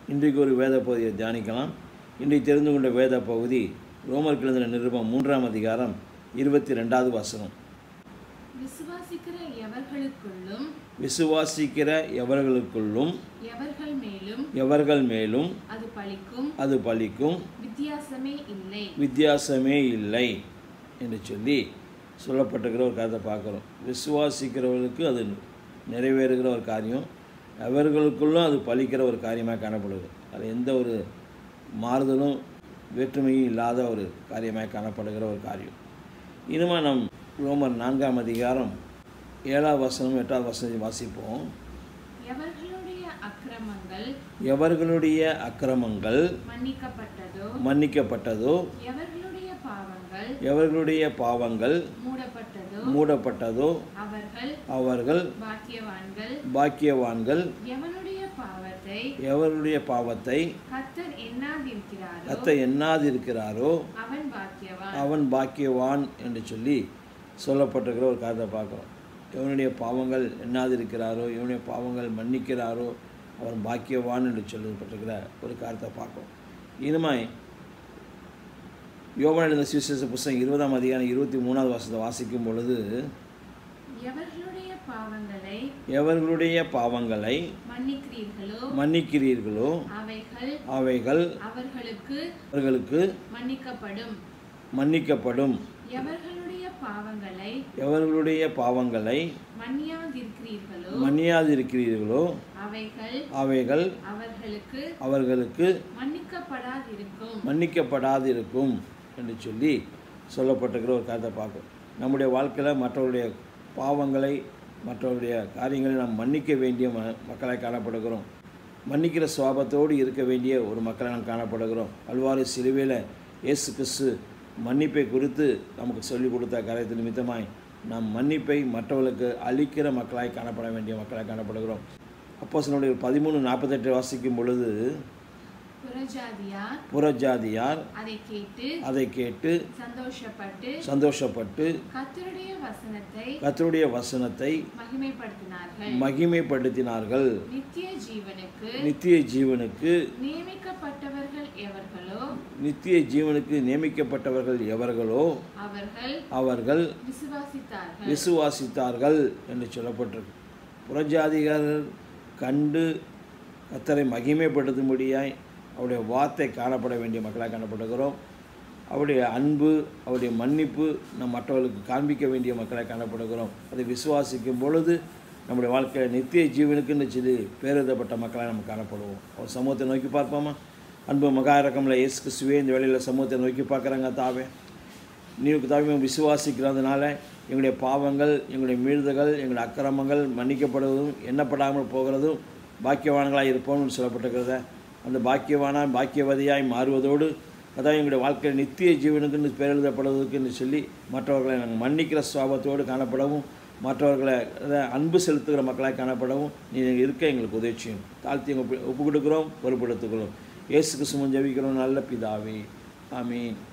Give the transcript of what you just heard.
இன்றைக்கு ஒரு வேத பகுதியை தியானிக்கலாம் இன்றைக்கு தெரிந்து கொண்ட வேத பகுதி ரோமர் கிழந்த நிருபம் மூன்றாம் அதிகாரம் இருபத்தி ரெண்டாவது வசனம் விசுவாசிக்கிற எவர்களுக்குள்ளும் விசுவாசிக்கிற எவர்களுக்குள்ளும் எவர்கள் மேலும் எவர்கள் மேலும் அது பலிக்கும் அது பலிக்கும் வித்தியாசமே இல்லை வித்தியாசமே இல்லை என்று சொல்லி சொல்லப்பட்டிருக்கிற ஒரு கருத்தை பார்க்குறோம் விசுவாசிக்கிறவர்களுக்கு அது நிறைவேறுகிற ஒரு காரியம் அவர்களுக்குள்ளும் அது பலிக்கிற ஒரு காரியமாக காணப்படுது அது எந்த ஒரு மாறுதலும் வேற்றுமையும் இல்லாத ஒரு காரியமாக காணப்படுகிற ஒரு காரியம் இனிமே நம் ரோமர் நான்காம் அதிகாரம் ஏழாவது வசனம் எட்டாவது வசனத்தை வாசிப்போம் எவர்களுடைய அக்கிரமங்கள் எவர்களுடைய அக்கிரமங்கள் மன்னிக்கப்பட்டதோ மன்னிக்கப்பட்டதோ எவர்களுடைய பாவங்கள் எவர்களுடைய பாவங்கள் மூடப்பட்டதோ மூடப்பட்டதோ அவர்கள் அவர்கள் பாக்கியவான்கள் பாக்கியவான்கள் எவனுடைய பாவத்தை எவருடைய பாவத்தை கர்த்தர் எண்ணாதிருக்கிறாரோ கத்த எண்ணாதிருக்கிறாரோ அவன் பாக்கியவான் அவன் பாக்கியவான் என்று சொல்லி சொல்லப்பட்டிருக்கிற ஒரு காரியத்தை பார்க்குறோம் எவனுடைய பாவங்கள் எண்ணாதிருக்கிறாரோ எவனுடைய பாவங்கள் மன்னிக்கிறாரோ அவன் பாக்கியவான் என்று சொல்லப்பட்டிருக்கிற ஒரு காரியத்தை பார்க்கிறோம் இனிமாய் யோகன் எழுந்த சுவிசேஷ புஸ்தகம் இருபதாம் அதிகாரம் இருபத்தி மூணாவது வருஷத்தை வாசிக்கும் பொழுது எவர்களுடைய பாவங்களை எவர்களுடைய பாவங்களை மன்னிக்கிறீர்களோ மன்னிக்கிறீர்களோ அவைகள் அவைகள் அவர்களுக்கு அவர்களுக்கு மன்னிக்கப்படும் மன்னிக்கப்படும் எவர்களுடைய பாவங்களை எவர்களுடைய பாவங்களை மன்னியாதிருக்கிறீர்களோ மன்னியாதிருக்கிறீர்களோ அவைகள் அவைகள் அவர்களுக்கு அவர்களுக்கு மன்னிக்கப்படாதிருக்கும் மன்னிக்கப்படாதிருக்கும் என்று சொல்லி சொல்லப்பட்டிருக்கிற ஒரு கருத்தை பார்க்கும் நம்முடைய வாழ்க்கையில் மற்றவருடைய பாவங்களை மற்றவருடைய காரியங்களை நாம் மன்னிக்க வேண்டிய ம மக்களாய் காணப்படுகிறோம் மன்னிக்கிற சுவாபத்தோடு இருக்க வேண்டிய ஒரு மக்களை நாம் காணப்படுகிறோம் அல்வாறு சிலுவையில் இயேசு கிறிஸ்து மன்னிப்பை குறித்து நமக்கு சொல்லிக் கொடுத்த காரியத்தின் நிமித்தமாய் நாம் மன்னிப்பை மற்றவர்களுக்கு அளிக்கிற மக்களாய் காணப்பட வேண்டிய மக்களாய் காணப்படுகிறோம் அப்போ சிலருடைய பதிமூணு நாற்பத்தெட்டு வாசிக்கும் பொழுது புறஜாதியார் புறஜாதியார் அதை கேட்டு அதை கேட்டு சந்தோஷப்பட்டு சந்தோஷப்பட்டு கர்த்தருடைய வசனத்தை கர்த்தருடைய வசனத்தை மகிமைப்படுத்தினார்கள் மகிமைப்படுத்தினார்கள் நித்திய ஜீவனுக்கு நித்திய ஜீவனுக்கு நியமிக்கப்பட்டவர்கள் எவர்களோ நித்திய ஜீவனுக்கு நியமிக்கப்பட்டவர்கள் எவர்களோ அவர்கள் அவர்கள் விசுவாசித்தார்கள் விசுவாசித்தார்கள் என்று சொல்லப்பட்டிருக்கு புறஜாதிகாரர் கண்டு கத்தரை மகிமைப்படுத்தும்படியாய் அவருடைய வார்த்தை காணப்பட வேண்டிய மக்களாக காணப்படுகிறோம் அவருடைய அன்பு அவருடைய மன்னிப்பு நம் மற்றவர்களுக்கு காண்பிக்க வேண்டிய மக்களாக காணப்படுகிறோம் அதை விசுவாசிக்கும் பொழுது நம்முடைய வாழ்க்கையில் நித்திய ஜீவனுக்குன்னு சொல்லி பேரெழுதப்பட்ட மக்களாக நம்ம காணப்படுவோம் அவர் சமூகத்தை நோக்கி பார்ப்போமா அன்பு மகா இறக்கமில் இயேசு கிறிஸ்துவே இந்த வேளையில் சமூகத்தை நோக்கி பார்க்குறாங்க தாவே நீருக்கு தாவே விசுவாசிக்கிறதுனால எங்களுடைய பாவங்கள் எங்களுடைய மீறுதல்கள் எங்களுடைய அக்கிரமங்கள் மன்னிக்கப்படுவதும் எண்ணப்படாமல் போகிறதும் பாக்கியவான்களாக இருப்போம்னு சொல்லப்பட்டிருக்கிறத அந்த பாக்கியவானா பாக்கியவதியாய் மாறுவதோடு அதான் எங்களுடைய வாழ்க்கையில் நித்திய ஜீவனுக்குன்னு பேரெழுதப்படுவதற்குன்னு சொல்லி மற்றவர்களை நாங்கள் மன்னிக்கிற சுவாபத்தோடு காணப்படவும் மற்றவர்களை அதை அன்பு செலுத்துகிற மக்களாக காணப்படவும் நீங்கள் இருக்க எங்களுக்கு உதவி செய்யும் தாழ்த்தி எங்கள் ஒப்பு கொடுக்குறோம் பொறுப்படுத்துக்கிறோம் இயேசுக்கு சுமன் ஜெபிக்கிறோம் நல்ல பிதாவே ஆமீன்